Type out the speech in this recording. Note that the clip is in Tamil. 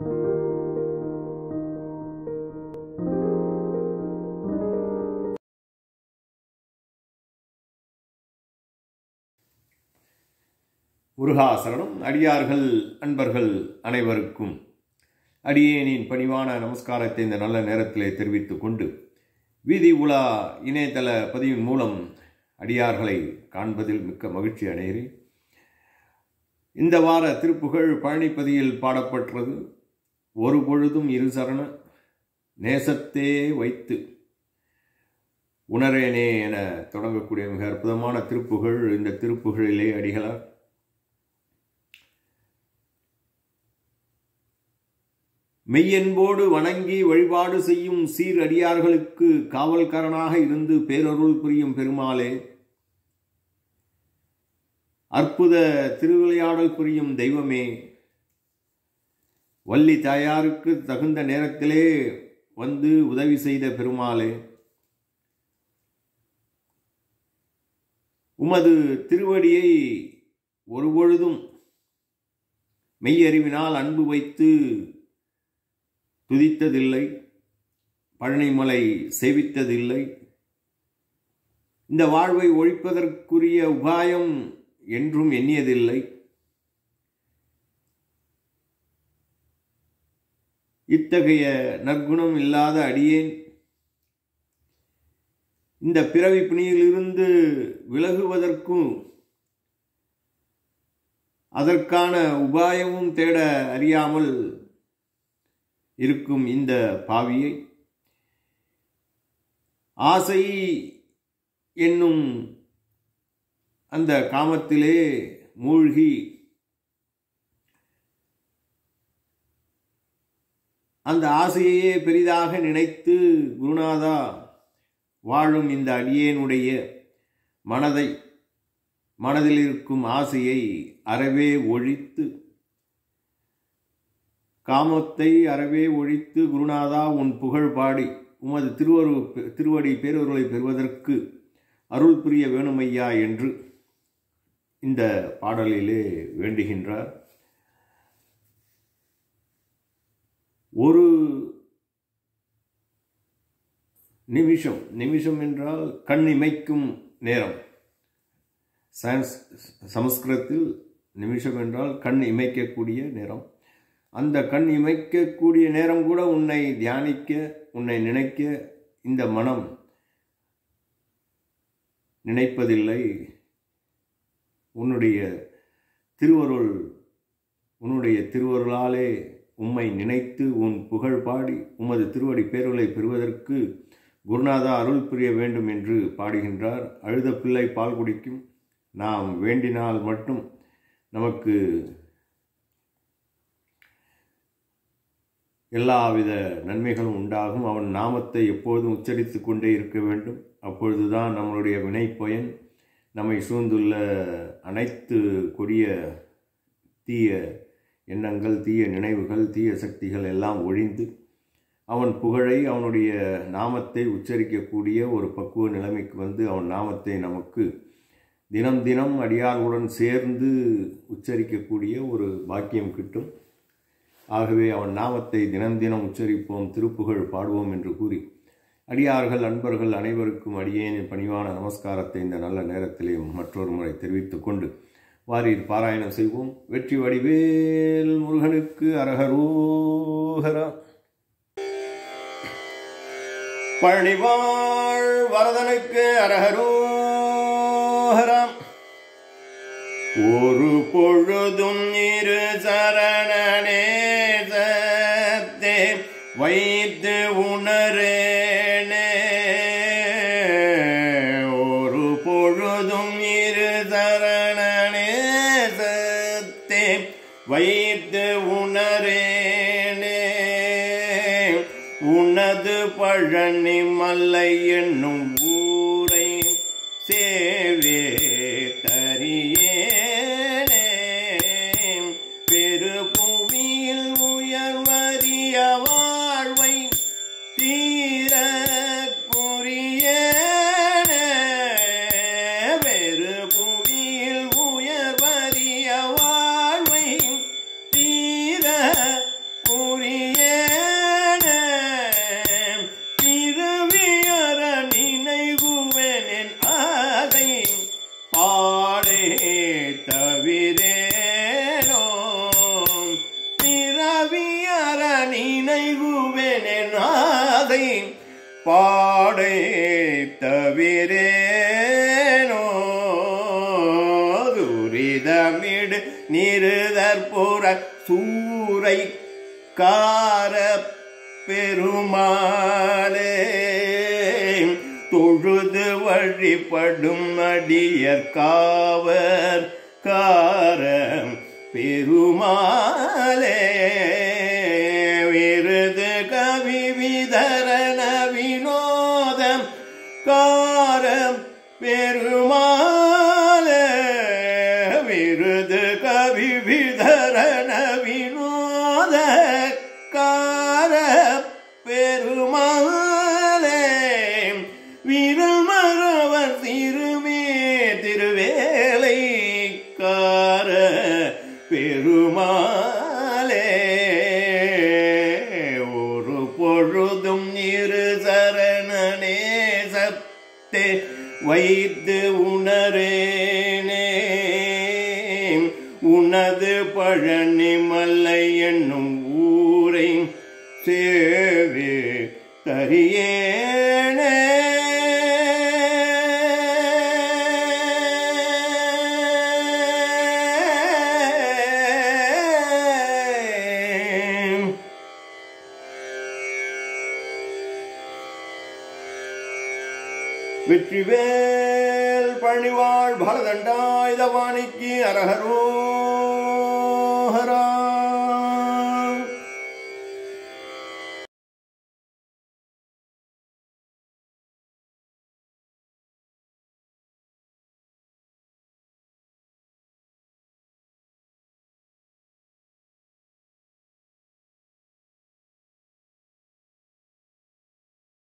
முருகாசரணம் அடியார்கள் அன்பர்கள் அனைவருக்கும் அடியேனின் பணிவான நமஸ்காரத்தை இந்த நல்ல நேரத்திலே தெரிவித்துக் கொண்டு வீதி உலா இணையதள பதிவின் மூலம் அடியார்களை காண்பதில் மிக்க மகிழ்ச்சி அடைகிறேன் இந்த வார திருப்புகழ் பழனிப்பதியில் பாடப்பட்டது ஒரு பொழுதும் இரு சரண நேசத்தே வைத்து உணரேனே என தொடங்கக்கூடிய மிக அற்புதமான திருப்புகழ் இந்த திருப்புகழிலே அடிகளார் மெய்யன்போடு வணங்கி வழிபாடு செய்யும் சீர் அடியார்களுக்கு காவல்காரனாக இருந்து பேரருள் புரியும் பெருமாளே அற்புத திருவிளையாடல் புரியும் தெய்வமே வள்ளி தாயாருக்கு தகுந்த நேரத்திலே வந்து உதவி செய்த பெருமாளே உமது திருவடியை ஒருபொழுதும் மெய்யறிவினால் அன்பு வைத்து துதித்ததில்லை பழனிமலை சேவித்ததில்லை இந்த வாழ்வை ஒழிப்பதற்குரிய உபாயம் என்றும் எண்ணியதில்லை இத்தகைய நற்குணம் இல்லாத அடியேன் இந்த பிறவி பிணியிலிருந்து விலகுவதற்கும் அதற்கான உபாயமும் தேட அறியாமல் இருக்கும் இந்த பாவியை ஆசை என்னும் அந்த காமத்திலே மூழ்கி அந்த ஆசையையே பெரிதாக நினைத்து குருநாதா வாழும் இந்த அடியேனுடைய மனதை மனதில் இருக்கும் ஆசையை அறவே ஒழித்து காமத்தை அறவே ஒழித்து குருநாதா உன் புகழ் பாடி உமது திருவரு திருவடி பேரொருளை பெறுவதற்கு அருள் புரிய வேணுமையா என்று இந்த பாடலிலே வேண்டுகின்றார் ஒரு நிமிஷம் நிமிஷம் என்றால் கண் இமைக்கும் நேரம் சயின்ஸ் சமஸ்கிருதத்தில் நிமிஷம் என்றால் கண் இமைக்கக்கூடிய நேரம் அந்த கண் இமைக்கக்கூடிய நேரம் கூட உன்னை தியானிக்க உன்னை நினைக்க இந்த மனம் நினைப்பதில்லை உன்னுடைய திருவருள் உன்னுடைய திருவருளாலே உம்மை நினைத்து உன் புகழ் பாடி உமது திருவடி பேருளை பெறுவதற்கு குருநாதா அருள் புரிய வேண்டும் என்று பாடுகின்றார் அழுத பிள்ளை பால் குடிக்கும் நாம் வேண்டினால் மட்டும் நமக்கு எல்லாவித நன்மைகளும் உண்டாகும் அவன் நாமத்தை எப்போதும் உச்சரித்து கொண்டே இருக்க வேண்டும் அப்பொழுதுதான் நம்மளுடைய வினை பயன் நம்மை சூழ்ந்துள்ள அனைத்து கொடிய தீய எண்ணங்கள் தீய நினைவுகள் தீய சக்திகள் எல்லாம் ஒழிந்து அவன் புகழை அவனுடைய நாமத்தை உச்சரிக்கக்கூடிய ஒரு பக்குவ நிலைமைக்கு வந்து அவன் நாமத்தை நமக்கு தினம் தினம் அடியார்களுடன் சேர்ந்து உச்சரிக்கக்கூடிய ஒரு பாக்கியம் கிட்டும் ஆகவே அவன் நாமத்தை தினம் தினம் உச்சரிப்போம் திருப்புகழ் பாடுவோம் என்று கூறி அடியார்கள் அன்பர்கள் அனைவருக்கும் அடியேனின் பணிவான நமஸ்காரத்தை இந்த நல்ல நேரத்திலே மற்றொரு முறை தெரிவித்துக் கொண்டு வாரீர் பாராயணம் செய்வோம் வெற்றி வடிவேல் முருகனுக்கு அரகரோகரா பழனிவாழ் வரதனுக்கு அரகரோகராம் ஒரு பொழுதும் இரு சரணனேசத்தே வைத்து உணரேனே ஒரு பொழுதும் இரு சரணனேசத்தே வைத்து உணரேனே உனது பழனி மலை என்னும் ஊரை சேவே தரியேனே பெருபுவியில் உயர்வறிய வாழ்வை தீர குறியேனே பெருபுவியில் உயர்வறிய வாழ்வை தீர குறி நினைவுவேனே நாதை பாடை தவிரேனோ துரிதமிடு நிருதற்புற சூரை கார பெருமாளே தொழுது வழிபடும் அடியர் காவர் காரம் பெருமாளே விருது கவி விதரண வினோதம் காரம் பெருமாளே விருது கவி விதரண வினோத கார பெருமாளே விருமரவர் திருமே திருவேலை கார பெருமாளே ஒரு பொழுதும் இரு சரணனே சத்தே வைத்து உணரேனே உனது பழனி மலை என்னும் ஊரை சேவே தரியேனே வெற்றிவேல் பணிவாள் பலதண்டாயுதவாணிக்கு அரகரோ